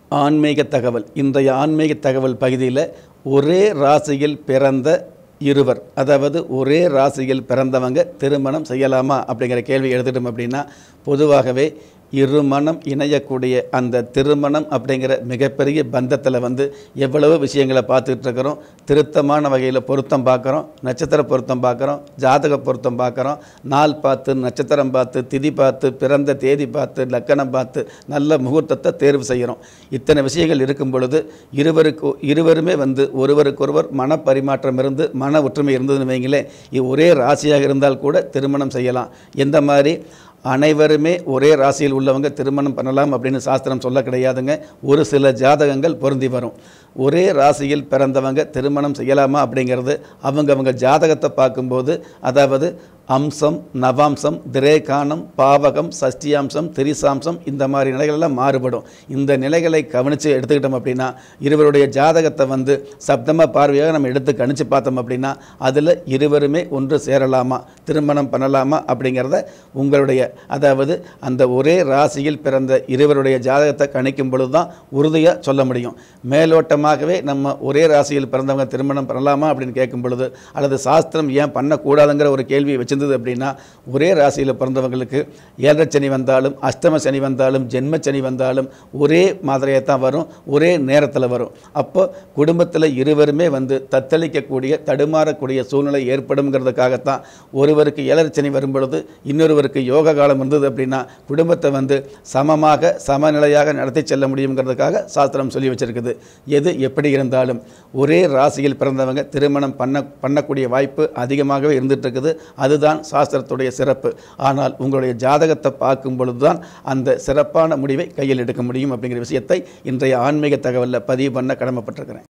ஆன்மீக தகவல் இன்றைய ஆன்மீக தகவல் பகுதியில் ஒரே ராசியில் பிறந்த இருவர் அதாவது ஒரே ராசியில் பிறந்தவங்க திருமணம் செய்யலாமா அப்படிங்கிற கேள்வி எடுத்துட்டோம் அப்படின்னா பொதுவாகவே இருமணம் இணையக்கூடிய அந்த திருமணம் அப்படிங்கிற மிகப்பெரிய பந்தத்தில் வந்து எவ்வளவோ விஷயங்களை பார்த்துட்டு இருக்கிறோம் திருத்தமான வகையில் பொருத்தம் பார்க்குறோம் நட்சத்திர பொருத்தம் பார்க்குறோம் ஜாதக பொருத்தம் பார்க்குறோம் நாள் பார்த்து நட்சத்திரம் பார்த்து திதி பார்த்து பிறந்த தேதி பார்த்து லக்கணம் பார்த்து நல்ல முகூர்த்தத்தை தேர்வு செய்கிறோம் இத்தனை விஷயங்கள் இருக்கும் பொழுது இருவருக்கு இருவருமே வந்து ஒருவருக்கொருவர் மனப்பரிமாற்றம் இருந்து மன ஒற்றுமை இருந்ததுன்னு வைங்களேன் இது ஒரே ராசியாக இருந்தால் கூட திருமணம் செய்யலாம் எந்த மாதிரி அனைவருமே ஒரே ராசியில் உள்ளவங்க திருமணம் பண்ணலாம் அப்படின்னு சாஸ்திரம் சொல்ல கிடையாதுங்க ஒரு சில ஜாதகங்கள் பொருந்தி வரும் ஒரே ராசியில் பிறந்தவங்க திருமணம் செய்யலாமா அப்படிங்கிறது அவங்க அவங்க ஜாதகத்தை பார்க்கும்போது அதாவது அம்சம் நவாம்சம் திரேகானம் பாவகம் சஷ்டியாம்சம் திரிசாம்சம் இந்த மாதிரி நிலைகளெல்லாம் மாறுபடும் இந்த நிலைகளை கவனித்து எடுத்துக்கிட்டோம் அப்படின்னா இருவருடைய ஜாதகத்தை வந்து சப்தம பார்வையாக நம்ம எடுத்து கணிச்சு பார்த்தோம் அப்படின்னா அதில் இருவருமே ஒன்று சேரலாமா திருமணம் பண்ணலாமா அப்படிங்கிறத உங்களுடைய அதாவது அந்த ஒரே ராசியில் பிறந்த இருவருடைய ஜாதகத்தை கணிக்கும் பொழுது தான் உறுதியாக சொல்ல முடியும் மேலோட்டமாகவே நம்ம ஒரே ராசியில் பிறந்தவங்க திருமணம் பண்ணலாமா அப்படின்னு கேட்கும் பொழுது அல்லது சாஸ்திரம் ஏன் பண்ணக்கூடாதுங்கிற ஒரு கேள்வியை வச்சிருந்தது அப்படின்னா ஒரே ராசியில் பிறந்தவங்களுக்கு ஏழரை சனி வந்தாலும் அஷ்டம சனி வந்தாலும் ஜென்ம சனி வந்தாலும் ஒரே மாதிரியாக தான் வரும் ஒரே நேரத்தில் வரும் அப்போ குடும்பத்தில் இருவருமே வந்து தத்தளிக்கக்கூடிய தடுமாறக்கூடிய சூழ்நிலை ஏற்படுங்கிறதுக்காகத்தான் ஒருவருக்கு ஏழரை சனி வரும் பொழுது இன்னொருவருக்கு யோக காலம் இருந்தது அப்படின்னா குடும்பத்தை வந்து சமமாக சமநிலையாக நடத்தி செல்ல முடியுங்கிறதுக்காக சாஸ்திரம் சொல்லி வச்சிருக்குது எது எப்படி இருந்தாலும் ஒரே ராசியில் பிறந்தவங்க திருமணம் பண்ண பண்ணக்கூடிய வாய்ப்பு அதிகமாகவே இருந்துட்டு இருக்குது அதுதான் சாஸ்திரத்துடைய சிறப்பு ஆனால் உங்களுடைய ஜாதகத்தை பார்க்கும் பொழுது தான் அந்த சிறப்பான முடிவை கையில் எடுக்க முடியும் அப்படிங்கிற விஷயத்தை இன்றைய ஆன்மீக தகவலில் பதிவு பண்ண கடமைப்பட்டிருக்கிறேன்